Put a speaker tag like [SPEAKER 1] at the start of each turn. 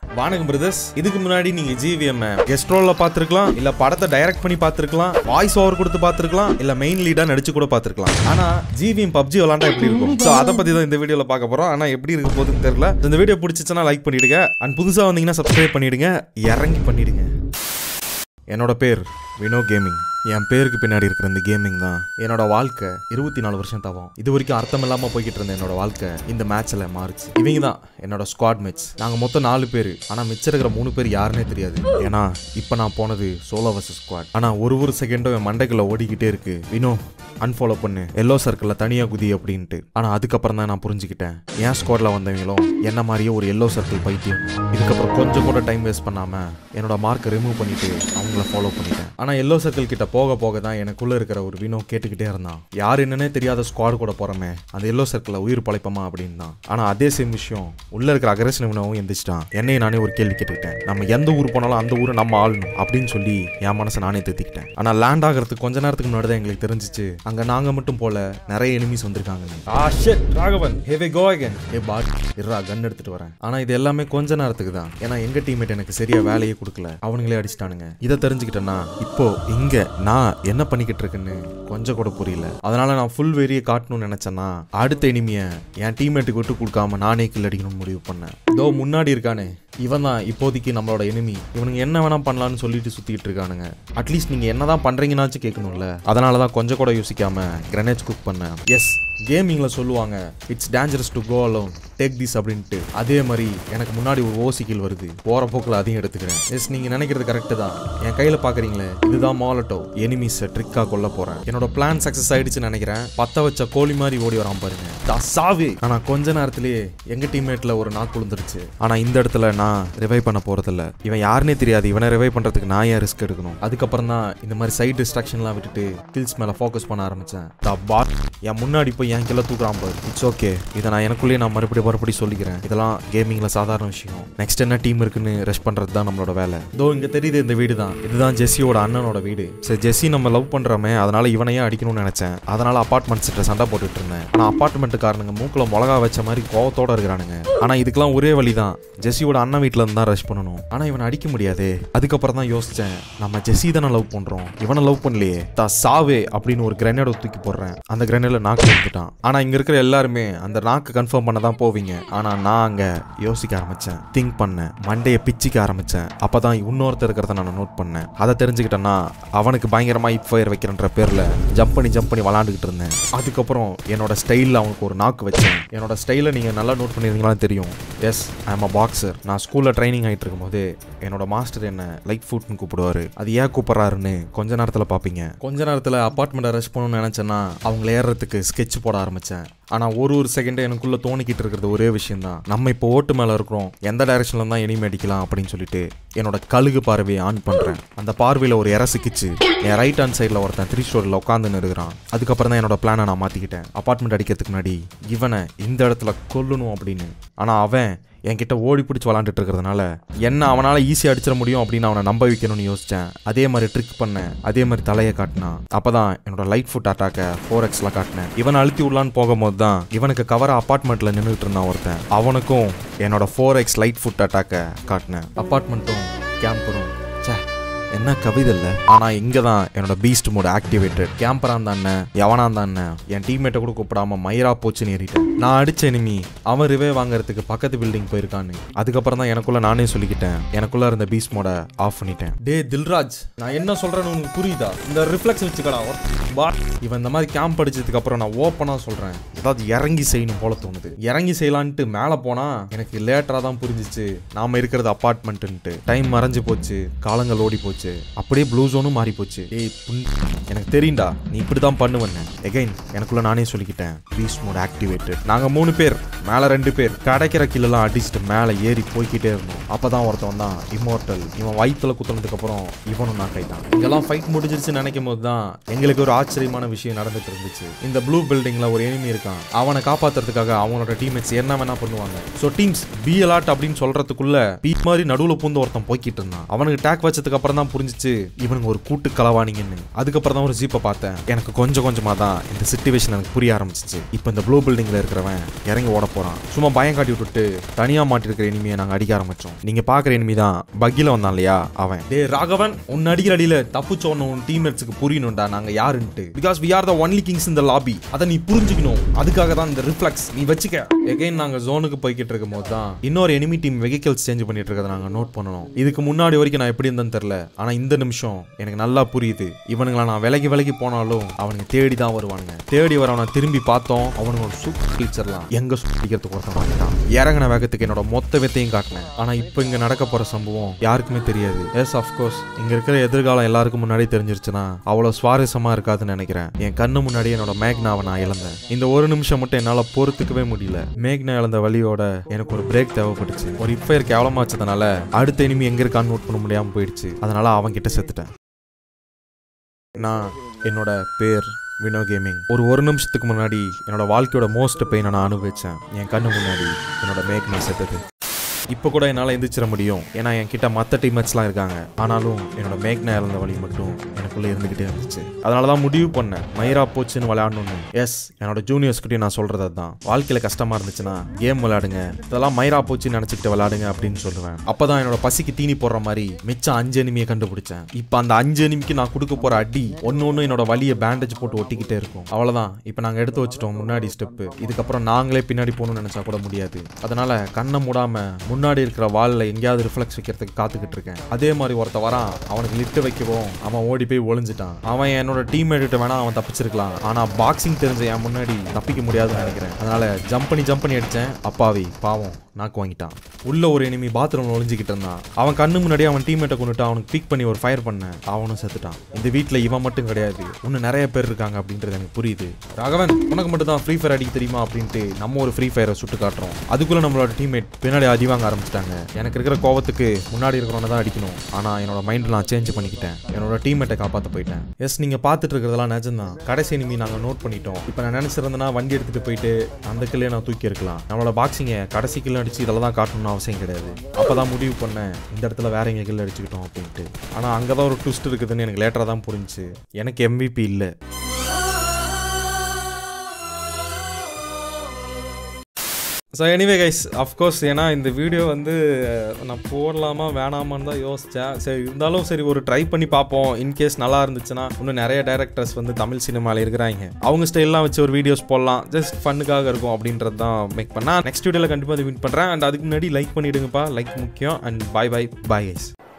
[SPEAKER 1] வானகம் பிரதர்ஸ் இதுக்கு முன்னாடி நீங்க ஜிவிஎம் கெஸ்ட் ரோல்ல பாத்துருக்கலாம் இல்ல படத்தை டைரக்ட் பண்ணி பாத்துருக்கலாம் வாய்ஸ் ஓவர் கொடுத்து பாத்துருக்கலாம் இல்ல மெயின் லீடா நடிச்சு கூட பாத்துருக்கலாம் ஆனா ஜிவிஎம் பப்ஜி விளாண்டா எப்படி இருக்கும் சோ அதை பத்தி தான் இந்த வீடியோல பார்க்க போறோம் ஆனா எப்படி இருக்க போகுதுன்னு தெரியல இந்த வீடியோ பிடிச்சிச்சுன்னா லைக் பண்ணிடுங்க அண்ட் புதுசா வந்தீங்கன்னா சப்ஸ்கிரைப் பண்ணிடுங்க இறங்கி பண்ணிடுங்க என்னோட பேர் வினோ கேமிங் என் பேருக்கு பின்னாடி இருக்கிற இந்த கேமிங் தான் என்னோட வாழ்க்கை இருபத்தி நாலு வருஷம் தவம் இது வரைக்கும் அர்த்தம் இல்லாம போய்கிட்டு இருந்த என்னோட வாழ்க்கை இந்த மேட்ச்ல மாறுச்சு இவங்க தான் என்னோட ஸ்குவாட் மேட்ச் நாங்க மொத்தம் நாலு பேர் ஆனா மிச்சம் இருக்கிற மூணு பேர் யாருன்னே தெரியாது ஏன்னா இப்ப நான் போனது சோலோ வர்சஸ் ஸ்குவாட் ஆனா ஒரு ஒரு செகண்டும் என் மண்டைக்குள்ள ஓடிக்கிட்டே இருக்கு வினோ அன்ஃபாலோ பண்ணு எல்லோ சர்க்கிளில் தனியா குதி அப்படின்ட்டு ஆனா அதுக்கப்புறம் தான் நான் புரிஞ்சுக்கிட்டேன் என் ஸ்குவாட்ல வந்தவங்களும் என்ன மாதிரியே ஒரு எல்லோ சர்க்கிள் பைத்தியம் இதுக்கப்புறம் கொஞ்சம் கூட டைம் வேஸ்ட் பண்ணாம என்னோட மார்க்கை ரிமூவ் பண்ணிட்டு அவங்கள ஃபாலோ பண்ணிட்டேன் ஆனா எல்லோ சர்க்கிள் கிட்ட போக போக தான் எனக்குள்ள இருக்கிற ஒரு வினோ கேட்டுக்கிட்டே இருந்தான் யார் என்னன்னே தெரியாத ஸ்குவாட் கூட போறமே அந்த எல்லோ சர்க்கிளில் உயிர் பழைப்பமா அப்படின்னு தான் ஆனா அதே சேம் விஷயம் உள்ள இருக்கிற அகரேஷன் வினவும் எந்திரிச்சிட்டான் என்னைய நானே ஒரு கேள்வி கேட்டுக்கிட்டேன் நம்ம எந்த ஊர் போனாலும் அந்த ஊரை நம்ம ஆளணும் அப்படின்னு சொல்லி என் மனசை நானே திருத்திக்கிட்டேன் ஆனா லேண்ட் ஆகிறதுக்கு கொஞ்ச நேரத்துக்கு முன்னாடி தான் எங்களுக்கு தெரிஞ்சிச்சு அங்க நாங்க மட்டும் போல நிறைய எனிமீஸ் வந்திருக்காங்க ah shit Raghavan hey we go again a bot இருடா கன் எடுத்துட்டு வரேன் ஆனா இது எல்லாமே கொஞ்ச நேரத்துக்கு தான் ஏன்னா எங்க டீம்மேட் எனக்கு சரியா வேலையே கொடுக்கல அவனுங்களே அடிச்சிட்டானுங்க இதை தெரிஞ்சுக்கிட்டேன்னா இப்போ இங்க நான் என்ன பண்ணிக்கிட்டு இருக்கேன்னு கொஞ்சம் கூட புரியல அதனால நான் ஃபுல் வெறியை காட்டணும்னு நினைச்சேன்னா அடுத்த எனிமிய என் டீம்மேட்டுக்கு விட்டு கொடுக்காம நானே கில் அடிக்கணும்னு முடிவு பண்ணேன் இதோ முன்னாடி இருக்கானே இவன் தான் இப்போதைக்கு நம்மளோட எனிமி இவனுங்க என்ன வேணா பண்ணலாம்னு சொல்லிட்டு சுத்திட்டு இருக்கானுங்க அட்லீஸ்ட் நீங்க என்னதான் பண்றீங்கன்னாச்சும் கேட்கணும்ல அதனால தான் கொஞ்சம் கூட யோசிக்காம கிரனேஜ் குக் பண்ணேன் எஸ் கேமிங்ல சொல்லுவாங்க it's dangerous to go alone take this அப்படின்ட்டு அதே மாதிரி எனக்கு முன்னாடி ஒரு ஓசிக்கில் வருது போற போக்கில் அதையும் எடுத்துக்கிறேன் எஸ் நீங்க நினைக்கிறது கரெக்ட் தான் என் கையில பாக்குறீங்களே இதுதான் மாலட்டோ எனிமிஸ் ட்ரிக்கா கொல்ல போறேன் என்னோட பிளான் சக்சஸ் ஆயிடுச்சுன்னு நினைக்கிறேன் பத்த வச்ச கோழி மாதிரி ஓடி வரான் பாருங்க தா சாவு ஆனா கொஞ்ச நேரத்திலேயே எங்க டீம்மேட்ல ஒரு நாக்கு விழுந்துருச்சு ஆனா இந்த இடத்துல நான் ரிவைவ் பண்ண போறதில்ல இவன் யாருன்னே தெரியாது இவனை ரிவைவ் பண்றதுக்கு நான் ஏன் ரிஸ்க் எடுக்கணும் அதுக்கப்புறம் தான் இந்த மாதிரி சைட் டிஸ்ட்ராக்ஷன்லாம் விட்டுட்டு கில்ஸ் மேல ஃபோக்கஸ் பண்ண ஆரம்பிச்சேன் த பாட் என் முன்னாடி போய் என் கிலோ தூக்குறான் பாரு இட்ஸ் ஓகே இதை நான் எனக்குள்ளேயே நான் மறுபடியும் மறுபடியும் சொல்லிக்கிறேன் இதெல்லாம் கேமிங்ல சாதாரண விஷயம் நெக்ஸ்ட் என்ன டீம் இருக்குன்னு ரெஸ்ட் பண்றது தான் நம்மளோட வேலை இதோ இங்க தெரியுது இந்த வீடு தான் இதுதான் ஜெஸ்ஸியோட அண்ணனோட வீடு சரி ஜெஸ்ஸி நம்ம லவ் பண்றோமே அதனால இவனையே அடிக்கணும்னு நினைச்சேன் அதனால அபார்ட்மெண்ட் கிட்ட சண்டை போட்டுட்டு இருந்தேன் ஆனா அபார்ட்மெண்ட்டுக்காரனுங்க மூக்குல மிளகா வச்ச மாதிரி கோவத்தோட இருக்கிறானுங்க ஆனா இதுக்கெல்லாம் ஒரே வழி தான் ஜெஸ்ஸியோட அண்ணன் வீட்ல இருந்து தான் ரஷ் பண்ணணும் ஆனா இவனை அடிக்க முடியாதே அதுக்கப்புறம் தான் யோசிச்சேன் நம்ம ஜெஸ்ஸி தானே லவ் பண்றோம் இவனை லவ் பண்ணலையே தா சாவே அப்படின்னு ஒரு கிரனேட தூக்கி போடுறேன் அந்த கிரனேட்ல நாக்கு எடுத்துட்டான் ஆனா இங்க இருக்கிற எல்லாருமே அந்த நாக்கு கன்ஃபார்ம் பண்ண தான் போவீங்க ஆனா நான் அங்க யோசிக்க ஆரம்பிச்சேன் திங்க் பண்ணேன் மண்டைய பிச்சிக்க ஆரம்பிச்சேன் அப்பதான் இன்னொருத்தர் இருக்கிறத நான் நோட் பண்ணேன் அதை தெரிஞ்சுக்கிட்டேன்னா அவனுக்கு பயங்கரமா இப் ஃபயர் வைக்கிறன்ற பேர்ல ஜம்ப் பண்ணி ஜம்ப் பண்ணி விளாண்டுக்கிட்டு இருந்தேன் அதுக்கப்புறம் என்னோட ஸ்டைலில் அவனுக்கு ஒரு நாக்கு வச்சேன் என்னோட ஸ்டைலை நீங்க நல்லா நோட் பண்ணிருந்தீங்களான்னு தெரியும் yes I am a boxer நான் ஸ்கூல்ல ட்ரைனிங் ஆயிட்டு இருக்கும்போது என்னோட மாஸ்டர் என்ன லைட் ஃபுட்னு கூப்பிடுவாரு அது ஏன் கூப்பிடுறாருன்னு கொஞ்ச நேரத்துல பாப்பீங்க கொஞ்ச நேரத்துல அப்பார்ட்மெண்ட்டை ரஷ் பண்ணணும்னு நினைச்சேன்னா அவங்கள ஏறுறதுக்கு ஸ்கெட்ச் போட ஆரம்பிச்சேன் ஆனா ஒரு ஒரு செகண்ட் எனக்குள்ள தோணிக்கிட்டு இருக்கிறது ஒரே விஷயம் தான் நம்ம இப்போ ஓட்டு மேல இருக்கிறோம் எந்த டைரக்ஷன்ல தான் எனிமே அடிக்கலாம் அப்படின்னு சொல்லிட்டு என்னோட கழுகு பார்வையை ஆன் பண்றேன் அந்த பார்வையில ஒரு இற சிக்கிச்சு என் ரைட் ஹேண்ட் சைடில் ஒருத்தன் த்ரீ ஸ்டோரில் உட்காந்துன்னு இருக்கிறான் அதுக்கப்புறம் தான் என்னோட பிளானை நான் மாத்திக்கிட்டேன் அப்பார்ட்மெண்ட் அடிக்கிறதுக்கு முன்னாடி இவனை இந்த இடத்துல கொல்லணும் அப்படின்னு ஆனா அவன் என்கிட்ட ஓடி பிடிச்சி விளாண்டுட்டு இருக்கிறதுனால என்ன அவனால் ஈஸியாக அடிச்சிட முடியும் அப்படின்னு அவனை நம்ப வைக்கணும்னு யோசித்தேன் அதே மாதிரி ட்ரிக் பண்ணேன் அதே மாதிரி தலையை காட்டினான் அப்போ தான் என்னோட லைட் ஃபுட் அட்டாக்கை ஃபோர் எக்ஸில் காட்டினேன் இவனை அழுத்தி விடலான்னு போகும்போது தான் இவனுக்கு கவர அப்பார்ட்மெண்ட்டில் நின்றுட்டு இருந்தான் ஒருத்தன் அவனுக்கும் என்னோட ஃபோர் எக்ஸ் லைட் ஃபுட் அட்டாக்கை காட்டினேன் அப்பார்ட்மெண்ட்டும் கேம்பரும் ச்சே என்ன கவிதை இல்லை ஆனா இங்க தான் என்னோட பீஸ்ட் மோட் ஆக்டிவேட்டட் கேம்பரா தானே எவனா தானே என் டீம்மேட்டை கூட கூப்பிடாம மயிரா போச்சுன்னு ஏறிட்டேன் நான் அடிச்ச எனிமி அவன் ரிவே வாங்குறதுக்கு பக்கத்து பில்டிங் போயிருக்கான்னு அதுக்கப்புறம் தான் எனக்குள்ள நானே சொல்லிக்கிட்டேன் எனக்குள்ள இருந்த பீஸ்ட் மோட ஆஃப் பண்ணிட்டேன் டே தில்ராஜ் நான் என்ன சொல்றேன்னு உனக்கு புரியுதா இந்த ரிஃப்ளெக்ஸ் வச்சுக்கடா பா இவன் இந்த மாதிரி கேம்ப் அடிச்சதுக்கு அப்புறம் நான் ஓப்பனா சொல்றேன் ஏதாவது இறங்கி செய்யணும் போல தோணுது இறங்கி செய்யலான்ட்டு மேலே போனா எனக்கு லேட்டரா தான் புரிஞ்சிச்சு நாம இருக்கிறது அப்பார்ட்மெண்ட்டுன்ட்டு டைம் மறைஞ்சு போச்சு காலங்கள் ஓடி போச்சு அப்படியே ப்ளூ ஜோனும் மாறி போச்சு ஏய் புண் எனக்கு தெரியும்டா நீ இப்படி தான் பண்ணுவேன்னு எகைன் எனக்குள்ள நானே சொல்லிக்கிட்டேன் பீஸ் மோட் ஆக்டிவேட்டட் நாங்க மூணு பேர் மேல ரெண்டு பேர் கிடைக்கிற கில்லெல்லாம் அடிச்சுட்டு மேலே ஏறி போய்க்கிட்டே இருந்தோம் அப்பதான் ஒருத்தவன் தான் இம்மோர்டல் இவன் வயிற்றுல குத்துனதுக்கு அப்புறம் இவனும் நான் கைதான் இங்கெல்லாம் ஃபைட் முடிஞ்சிருச்சுன்னு நினைக்கும் போது தான் எங்களுக்கு ஒரு ஆச்சரியமான விஷயம் நடந்துட்டு இருந்துச்சு இந்த ப்ளூ பில்டிங்ல ஒரு எனிமி இருக்கான் அவனை காப்பாத்துறதுக்காக அவனோட டீம்மேட்ஸ் என்ன வேணா பண்ணுவாங்க ஸோ டீம்ஸ் பி அலாட் அப்படின்னு சொல்றதுக்குள்ள பீ மாதிரி நடுவுல பூந்து ஒருத்தன் போய்கிட்டு இருந்தான் அவனுக்கு டேக் வச்சதுக்கு அப்புறம் தான் புரிஞ்சிச்சு இவனுங்க ஒரு கூட்டு களவானிங்கன்னு அதுக்கப்புறம் தான் ஒரு ஜீப்பை பார்த்தேன் எனக்கு கொஞ்சம் கொஞ்சமா தான் இந்த சுச்சுவேஷன் எனக்கு புரிய ஆரம்பிச்சிச்சு இப்போ இந்த ப்ளூ பில்டிங்ல இருக்கிறவன் இறங்கி ஓட போறான் சும்மா பயம் காட்டி விட்டுட்டு தனியா மாட்டிருக்கிற எனிமியை நாங்க அடிக்க ஆரம்பிச்சோம் நீங்க பாக்குற எனிமி தான் பக்கில வந்தான் இல்லையா அவன் டே ராகவன் உன் அடிக்கிற அடியில தப்புச்ச உடனே உன் டீம்மேட்ஸுக்கு புரியணும்டா நாங்க யாருன்ட்டு because we are the only kings இந்த லாபி அதை நீ புரிஞ்சுக்கணும் அதுக்காக தான் இந்த ரிஃப்ளெக்ஸ் நீ வச்சுக்க எகைன் நாங்க ஜோனுக்கு போய்கிட்டு இருக்கும் போது தான் இன்னொரு எனிமி டீம் வெஹிக்கல்ஸ் சேஞ்ச் பண்ணிட்டு இருக்கதை நாங்க நோட் பண்ணணும் இதுக்கு முன்னாடி வரைக்கும் நான் எப்படி இருந்தேன்னு தெரியல ஆனா இந்த நிமிஷம் எனக்கு நல்லா புரியுது இவனுங்கள நான் விலகி விலகி போனாலும் அவனுங்க தேடி தான் வருவானுங்க தேடி வரவனை திரும்பி பார்த்தோம் அவனுங்க ஒரு சூப்பர் கிழிச்சிடலாம் எங்க சுத்திக்கிறதுக்கு ஒருத்தன் வாங்கிட்டான் இறங்கின வேகத்துக்கு என்னோட மொத்த வெத்தையும் காட்டினேன் ஆனா இப்போ இங்க நடக்க போற சம்பவம் யாருக்குமே தெரியாது எஸ் அஃப்கோர்ஸ் இங்க இருக்கிற எதிர்காலம் எல்லாருக்கும் முன்னாடி தெரிஞ்சிருச்சுன்னா அவ்வளவு சுவாரஸ்யமா இருக்காதுன்னு நினைக்கிறேன் என் கண்ணு முன்னாடி என்னோட மேக்னாவை நான் இழந்தேன் இந்த ஒரு நிமிஷம் மட்டும் என்னால பொறுத்துக்கவே முடியல மேக்னா இழந்த வழியோட எனக்கு ஒரு பிரேக் தேவைப்பட்டுச்சு ஒரு இப்பயர் கேவலமா வச்சதுனால அடுத்த இனிமே எங்க இருக்கான்னு நோட் பண்ண முடியாம போயிடுச்சு அதனால அவன் கிட்ட செத்துட்டேன் நான் என்னோட பேர் வினோ கேமிங் ஒரு ஒரு நிமிஷத்துக்கு முன்னாடி என்னோட வாழ்க்கையோட மோஸ்ட் பெயினை நான் அனுபவிச்சேன் என் கண்ணு முன்னாடி என்னோட மேக் நான் செத்தது இப்போ கூட என்னால் எந்திரிச்சிட முடியும் ஏன்னா என் கிட்ட மற்ற டீம்மேட்ஸ்லாம் இருக்காங்க ஆனாலும் என்னோட மேக்னா இறந்த வழி மட்டும் எனக்குள்ளே இருந்துக்கிட்டே இருந்துச்சு அதனால தான் முடிவு பண்ணேன் மயிரா போச்சுன்னு விளையாடணும்னு எஸ் என்னோட ஜூனியர்ஸ்கிட்டையும் நான் சொல்கிறது அதுதான் வாழ்க்கையில் கஷ்டமாக இருந்துச்சுன்னா கேம் விளையாடுங்க இதெல்லாம் மயிரா போச்சுன்னு நினச்சிக்கிட்டு விளையாடுங்க அப்படின்னு சொல்லுவேன் அப்போ தான் என்னோட பசிக்கு தீனி போடுற மாதிரி மிச்சம் அஞ்சு எனிமியை கண்டுபிடிச்சேன் இப்போ அந்த அஞ்சு எனிமிக்கு நான் கொடுக்க போகிற அடி ஒன்று ஒன்று என்னோட வலியை பேண்டேஜ் போட்டு ஒட்டிக்கிட்டே இருக்கும் அவ்வளோதான் இப்போ நாங்கள் எடுத்து வச்சிட்டோம் முன்னாடி ஸ்டெப்பு இதுக்கப்புறம் நாங்களே பின்னாடி போகணும்னு நினச்சா கூட முடியாது அதனால கண்ணை மூடாம முன்னாடி இருக்கிற வாலில் எங்கேயாவது ரிஃப்ளெக்ஸ் வைக்கிறதுக்கு காத்துக்கிட்டு இருக்கேன் அதே மாதிரி ஒருத்த வரான் அவனுக்கு லிஃப்ட் வைக்கவும் அவன் ஓடி போய் ஒளிஞ்சிட்டான் அவன் என்னோட டீம்மேட்டு வேணா அவன் தப்பிச்சிருக்கலாம் ஆனா பாக்ஸிங் தெரிஞ்ச என் முன்னாடி தப்பிக்க முடியாதுன்னு நினைக்கிறேன் அதனால ஜம்ப் பண்ணி ஜம்ப் பண்ணி அடிச்சேன் அப்பாவி பாவம் நாக்கு வாங்கிட்டான் உள்ள ஒரு எனிமி பாத்ரூம்ல ஒளிஞ்சிக்கிட்டு இருந்தான் அவன் கண்ணு முன்னாடி அவன் டீம்மேட்டை கொண்டுட்டு அவனுக்கு பிக் பண்ணி ஒரு ஃபயர் பண்ணேன் அவனும் செத்துட்டான் இந்த வீட்டில் இவன் மட்டும் கிடையாது இன்னும் நிறைய பேர் இருக்காங்க அப்படின்றது எனக்கு புரியுது ராகவன் உனக்கு மட்டும் தான் ஃப்ரீ ஃபயர் அடிக்க தெரியுமா அப்படின்ட்டு நம்ம ஒரு ஃப்ரீ ஃபயரை சுட்டு காட்டுறோம் அதுக்குள்ள நம்மளோட டீம்மேட் பின்னாடி அடி வாங்க ஆரம்பிச்சிட்டாங்க எனக்கு இருக்கிற கோவத்துக்கு முன்னாடி இருக்கிறவனை தான் அடிக்கணும் ஆனா என்னோட மைண்ட் நான் சேஞ்ச் பண்ணிக்கிட்டேன் என்னோட டீம்மேட்டை காப்பாற்ற போயிட்டேன் எஸ் நீங்க பார்த்துட்டு இருக்கிறதெல்லாம் நிஜம்தான் கடைசி எனிமி நாங்க நோட் பண்ணிட்டோம் இப்போ நான் நினைச்சிருந்தேன்னா வண்டி எடுத்துட்டு போயிட்டு அந்த கில்லே நான் தூக்கி இருக்கலாம் நம்மளோட பாக்ஸிங்கை கடைசி கில்ல அடிச்சு இதெல்லாம் தான் காட்டணும்னு அவசியம் கிடையாது அப்பதான் முடிவு பண்ணேன் இந்த இடத்துல வேற எங்க கில்ல அடிச்சுக்கிட்டோம் அப்படின்ட்டு ஆனா அங்கதான் ஒரு ட்விஸ்ட் இருக்குதுன்னு எனக்கு லேட்டரா தான் புரிஞ்சுச்சு எனக்கு எம்விபி இல்லை ஸோ எனிவே கைஸ் அஃப்கோர்ஸ் ஏன்னா இந்த வீடியோ வந்து நான் போடலாமா வேணாமான்னு தான் யோசித்தேன் சரி இருந்தாலும் சரி ஒரு ட்ரை பண்ணி பார்ப்போம் இன்கேஸ் நல்லா இருந்துச்சுன்னா இன்னும் நிறைய டேரக்டர்ஸ் வந்து தமிழ் சினிமாவில் இருக்கிறாங்க அவங்க ஸ்டைல்லாம் வச்சு ஒரு வீடியோஸ் போடலாம் ஜஸ்ட் ஃபன்னுக்காக இருக்கும் அப்படின்றது தான் மேக் பண்ணேன் நெக்ஸ்ட் வீடியோவில் கண்டிப்பாக அதை வின் பண்ணுறேன் அண்ட் அதுக்கு முன்னாடி லைக் பண்ணிவிடுங்கப்பா லைக் முக்கியம் and bye bye bye guys